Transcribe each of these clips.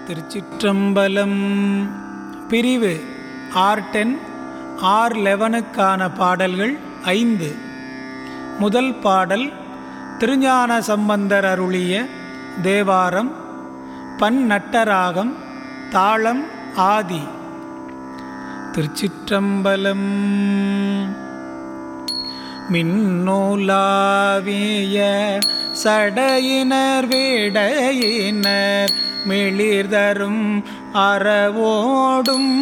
திருச்சிற்றம்பலம் பிரிவு R ten R லெவனுக்கான பாடல்கள் ஐந்து முதல் பாடல் திருஞான சம்பந்தர் அருளிய தேவாரம் பன்னட்டராகம் தாளம் ஆதி திருச்சிற்றம்பலம் மின்னோலாவிய சடையினர் வேடையினர் மிளிர்தரும் அறவோடும்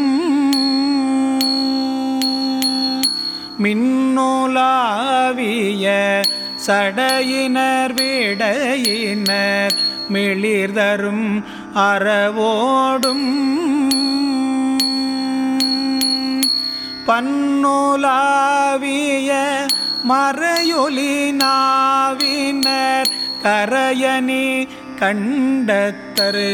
மின்னோலாவிய சடையினர் வேடையினர் மிளிர்தரும் அறவோடும் பன்னோலாவிய மறையொலி நாவினர் கரையணி கண்டத்தரு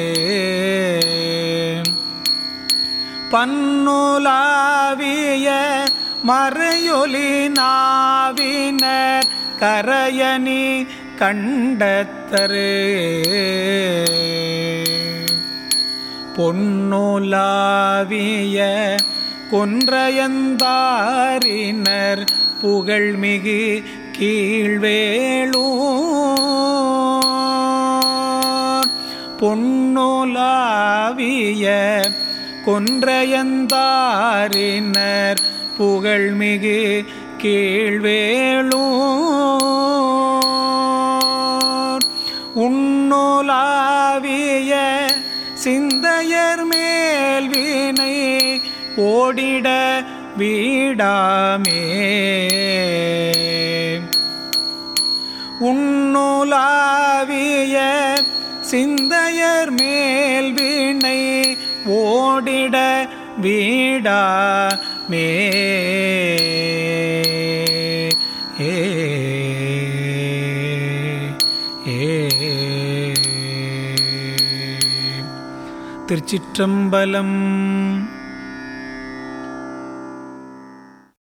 பன்னோலாவிய மறையொலி நாவினர் கரையணி கண்டத்தரு பொன்னோலாவிய கொன்றையந்தாரினர் புகழ்மிகு கீழ்வேளூர் பொன்னோலாவிய கொன்றையந்தாரினர் புகழ்மிகு கீழ்வேளூர் உன்னோலாவிய சிந்தையர் மேல் வீணை ஓடிட வீடாமே உன்னோலாவிய சிந்தையர் மேல் வீணை ஓடிட வீடாமே ஏ ஏ திருச்சிற்றம்பலம்